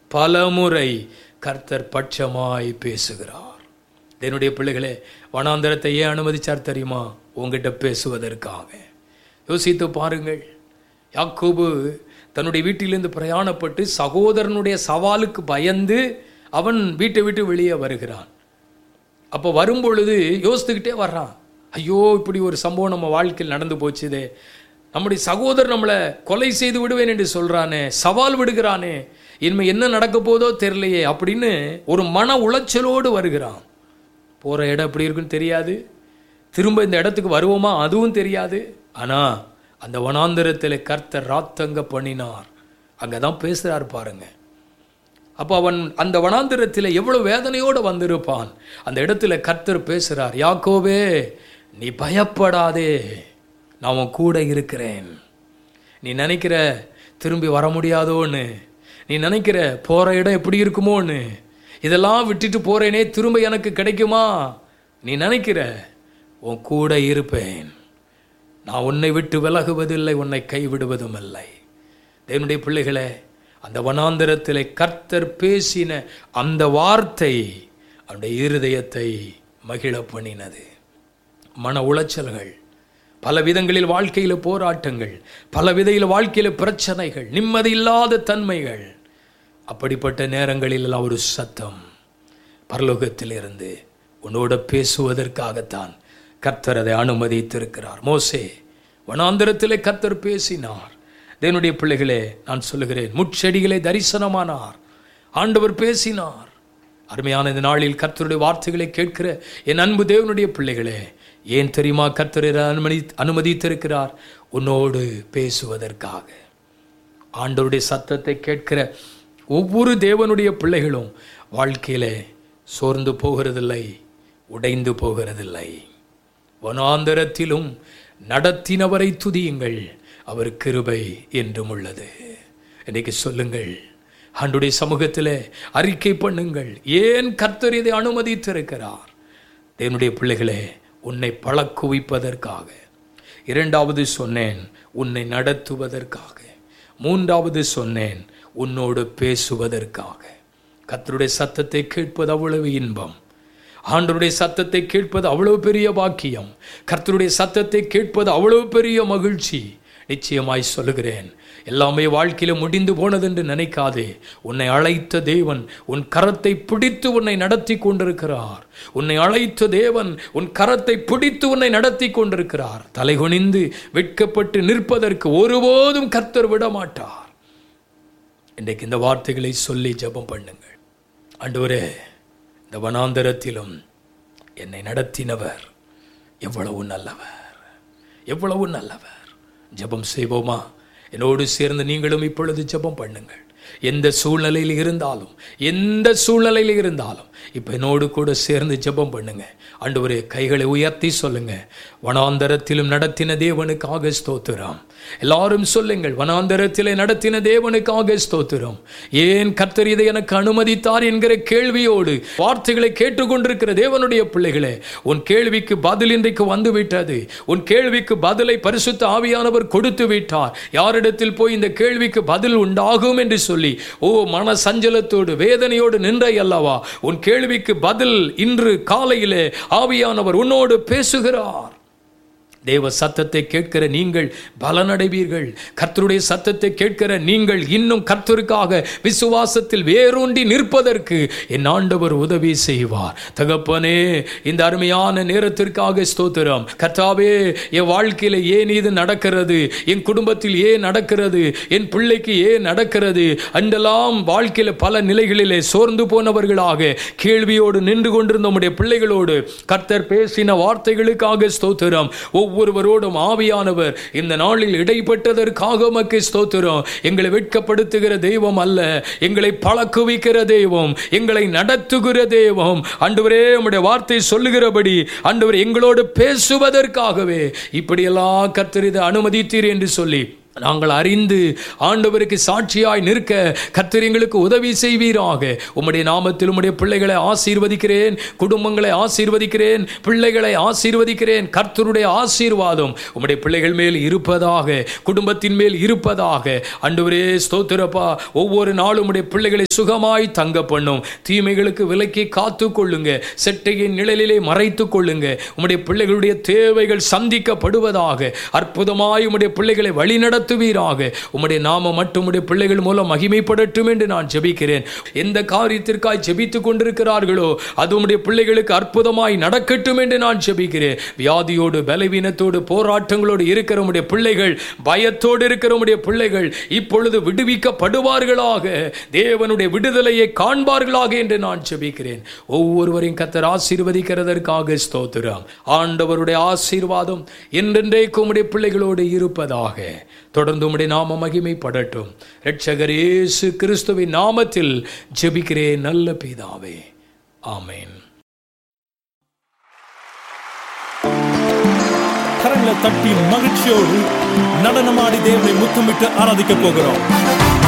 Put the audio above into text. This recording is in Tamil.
பலமுறை கர்த்தர் பட்சமாய் பேசுகிறார் என்னுடைய பிள்ளைகளே வனாந்தரத்தை ஏன் அனுமதிச்சார் தெரியுமா உங்ககிட்ட பேசுவதற்காக யோசித்து பாருங்கள் யாக்கோபு தன்னுடைய வீட்டிலிருந்து பிரயாணப்பட்டு சகோதரனுடைய சவாலுக்கு பயந்து அவன் வீட்டை விட்டு வெளியே வருகிறான் அப்போ வரும்பொழுது யோசித்துக்கிட்டே வர்றான் ஐயோ இப்படி ஒரு சம்பவம் நம்ம வாழ்க்கையில் நடந்து போச்சுதே நம்முடைய சகோதரர் நம்மளை கொலை செய்து விடுவேன் என்று சொல்றானே சவால் விடுகிறானே இனிமே என்ன நடக்க போதோ தெரியலையே அப்படின்னு ஒரு மன உளைச்சலோடு வருகிறான் போகிற இடம் எப்படி இருக்குன்னு தெரியாது திரும்ப இந்த இடத்துக்கு வருவோமா அதுவும் தெரியாது ஆனால் அந்த வனாந்தரத்தில் கர்த்தர் ராத்தங்க பண்ணினார் அங்கே தான் பேசுகிறார் பாருங்க அப்போ அவன் அந்த வனாந்திரத்தில் எவ்வளவு வேதனையோடு வந்திருப்பான் அந்த இடத்துல கர்த்தர் பேசுகிறார் யாக்கோவே நீ பயப்படாதே நான் உன் கூட இருக்கிறேன் நீ நினைக்கிற திரும்பி வர முடியாதோன்னு நீ நினைக்கிற போகிற இடம் எப்படி இருக்குமோன்னு இதெல்லாம் விட்டுட்டு போகிறேனே திரும்ப எனக்கு கிடைக்குமா நீ நினைக்கிற உன் கூட இருப்பேன் நான் உன்னை விட்டு விலகுவதில்லை உன்னை கைவிடுவதும் இல்லை தேவனுடைய பிள்ளைகளே அந்த வனாந்தரத்திலே கர்த்தர் பேசின அந்த வார்த்தை அவனுடைய இருதயத்தை மகிழ பண்ணினது மன உளைச்சல்கள் பல விதங்களில் வாழ்க்கையில் போராட்டங்கள் பல விதையில் வாழ்க்கையில் பிரச்சனைகள் நிம்மதி இல்லாத தன்மைகள் அப்படிப்பட்ட நேரங்களில் எல்லாம் ஒரு சத்தம் பரலோகத்திலிருந்து உன்னோட பேசுவதற்காகத்தான் கர்த்தர் அதை அனுமதித்திருக்கிறார் மோசே வனாந்திரத்திலே கர்த்தர் பேசினார் தேவனுடைய பிள்ளைகளே நான் சொல்லுகிறேன் முட்செடிகளை தரிசனமானார் ஆண்டவர் பேசினார் அருமையான இந்த நாளில் கர்த்தருடைய வார்த்தைகளை கேட்கிற என் அன்பு தேவனுடைய பிள்ளைகளே ஏன் தெரியுமா கர்த்தர் இதை அனுமதி அனுமதித்திருக்கிறார் உன்னோடு பேசுவதற்காக ஆண்டவருடைய சத்தத்தை கேட்கிற ஒவ்வொரு தேவனுடைய பிள்ளைகளும் வாழ்க்கையிலே சோர்ந்து போகிறதில்லை உடைந்து போகிறதில்லை வனாந்தரத்திலும் நடத்தினவரை துதியுங்கள் அவர் கிருபை என்றும் உள்ளது இன்னைக்கு சொல்லுங்கள் ஆண்டுடைய சமூகத்தில் அறிக்கை பண்ணுங்கள் ஏன் கர்த்தர் இதை அனுமதித்திருக்கிறார் தேவனுடைய பிள்ளைகளே உன்னை பழக்குவிப்பதற்காக இரண்டாவது சொன்னேன் உன்னை நடத்துவதற்காக மூன்றாவது சொன்னேன் உன்னோடு பேசுவதற்காக கர்த்தருடைய சத்தத்தை கேட்பது அவ்வளவு இன்பம் ஆண்டவருடைய சத்தத்தை கேட்பது அவ்வளவு பெரிய பாக்கியம் கர்த்தருடைய சத்தத்தை கேட்பது அவ்வளவு பெரிய மகிழ்ச்சி நிச்சயமாய் சொல்லுகிறேன் எல்லாமே வாழ்க்கையில முடிந்து போனதென்று நினைக்காதே உன்னை அழைத்த தேவன் உன் கரத்தை பிடித்து உன்னை நடத்தி கொண்டிருக்கிறார் உன்னை அழைத்த தேவன் உன் கரத்தை பிடித்து உன்னை நடத்தி கொண்டிருக்கிறார் தலைகுனிந்து வெட்கப்பட்டு நிற்பதற்கு ஒருபோதும் கர்த்தர் விட மாட்டார் இன்றைக்கு இந்த வார்த்தைகளை சொல்லி ஜெபம் பண்ணுங்கள் ஆண்டவரே இந்த வனாந்தரத்திலும் என்னை நடத்தினவர் எவ்வளவு நல்லவர் எவ்வளவு நல்லவர் ஜெபம் செய்வோமா என்னோடு சேர்ந்து நீங்களும் இப்பொழுது ஜெபம் பண்ணுங்கள் எந்த சூழ்நிலையில் இருந்தாலும் எந்த சூழ்நிலையில் இருந்தாலும் இப்போ என்னோடு கூட சேர்ந்து ஜெபம் பண்ணுங்க ஆண்டவரே கைகளை உயர்த்தி சொல்லுங்க வனாந்தரத்திலும் நடத்தின தேவனுக்காக ஸ்தோத்திரம் எல்லாரும் சொல்லுங்கள் வனாந்தரத்திலே நடத்தின தேவனுக்காக ஸ்தோத்திரம் ஏன் கர்த்தர் இதை எனக்கு அனுமதித்தார் என்கிற கேள்வியோடு வார்த்தைகளை கேட்டுக்கொண்டிருக்கிற தேவனுடைய பிள்ளைகளே உன் கேள்விக்கு பதில் இன்றைக்கு வந்து விட்டது உன் கேள்விக்கு பதிலை பரிசுத்த ஆவியானவர் கொடுத்து விட்டார் யாரிடத்தில் போய் இந்த கேள்விக்கு பதில் உண்டாகும் என்று சொல்லி ஓ மன சஞ்சலத்தோடு வேதனையோடு நின்றை அல்லவா உன் கேள்விக்கு பதில் இன்று காலையிலே ஆவியானவர் உன்னோடு பேசுகிறார் தேவ சத்தத்தை கேட்கிற நீங்கள் பலனடைவீர்கள் கர்த்தருடைய சத்தத்தை கேட்கிற நீங்கள் இன்னும் கர்த்தருக்காக விசுவாசத்தில் வேரூன்றி நிற்பதற்கு என் ஆண்டவர் உதவி செய்வார் தகப்பனே இந்த அருமையான நேரத்திற்காக ஸ்தோத்திரம் கர்த்தாவே என் வாழ்க்கையில ஏன் இது நடக்கிறது என் குடும்பத்தில் ஏன் நடக்கிறது என் பிள்ளைக்கு ஏன் நடக்கிறது அண்டெல்லாம் வாழ்க்கையில பல நிலைகளிலே சோர்ந்து போனவர்களாக கேள்வியோடு நின்று கொண்டிருந்த உம்முடைய பிள்ளைகளோடு கர்த்தர் பேசின வார்த்தைகளுக்காக ஸ்தோத்திரம் ஒவ்வொருவரோடும் ஆவியானவர் இந்த நாளில் இடைப்பட்டதற்காக உமக்கு ஸ்தோத்திரம் எங்களை வெட்கப்படுத்துகிற தெய்வம் அல்ல எங்களை பழக்குவிக்கிற தெய்வம் எங்களை நடத்துகிற தெய்வம் ஆண்டவரே உம்முடைய வார்த்தை சொல்லுகிறபடி ஆண்டவர் எங்களோடு பேசுவதற்காகவே இப்படியெல்லாம் கர்த்தர் இதை அனுமதித்தீர் என்று சொல்லி நாங்கள் அறிந்து ஆண்டவருக்கு சாட்சியாய் நிற்க கர்த்தர் எங்களுக்கு உதவி செய்வீராக உம்முடைய நாமத்தில் உம்முடைய பிள்ளைகளை ஆசீர்வதிக்கிறேன் குடும்பங்களை ஆசீர்வதிக்கிறேன் பிள்ளைகளை ஆசீர்வதிக்கிறேன் கர்த்தருடைய ஆசீர்வாதம் உம்முடைய பிள்ளைகள் மேல் இருப்பதாக குடும்பத்தின் மேல் இருப்பதாக அன்றுவரே ஸ்தோத்திரப்பா ஒவ்வொரு நாளும் உம்முடைய பிள்ளைகளை சுகமாய் தங்க பண்ணும் தீமைகளுக்கு விலக்கி காத்து கொள்ளுங்க செட்டையின் நிழலிலே மறைத்து கொள்ளுங்க உம்முடைய பிள்ளைகளுடைய தேவைகள் சந்திக்கப்படுவதாக அற்புதமாய் உம்முடைய பிள்ளைகளை வழிநடத்துவீராக உம்முடைய நாம மட்டும் உம்முடைய பிள்ளைகள் மூலம் மகிமைப்படட்டும் என்று நான் ஜெபிக்கிறேன் எந்த காரியத்திற்காய் ஜெபித்துக் கொண்டிருக்கிறார்களோ அது உம்முடைய பிள்ளைகளுக்கு அற்புதமாய் நடக்கட்டும் என்று நான் ஜெபிக்கிறேன் வியாதியோடு பலவீனத்தோடு போராட்டங்களோடு இருக்கிற உம்முடைய பிள்ளைகள் பயத்தோடு இருக்கிற உம்முடைய பிள்ளைகள் இப்பொழுது விடுவிக்கப்படுவார்களாக தேவனுடைய விடுதலையை காண்பார்களாக என்று நான் ஜெபிக்கிறேன் ஒவ்வொருவரையும் கத்தர் ஆசீர்வதிக்கிறதற்காக ஸ்தோத்திரம் ஆண்டவருடைய ஆசீர்வாதம் என்றென்றைக்கு உம்முடைய பிள்ளைகளோடு இருப்பதாக தொடர்ந்து உம்முடைய நாம மகிமைப்படட்டும் இரட்சகர் இயேசு கிறிஸ்துவின் நாமத்தில் ஜெபிக்கிறேன் நல்ல பிதாவே ஆமென் கரங்களை தட்டி மகிழ்ச்சியோடு நடனமாடி தேவனை முத்தமிட்டு ஆராதிக்க போகிறோம்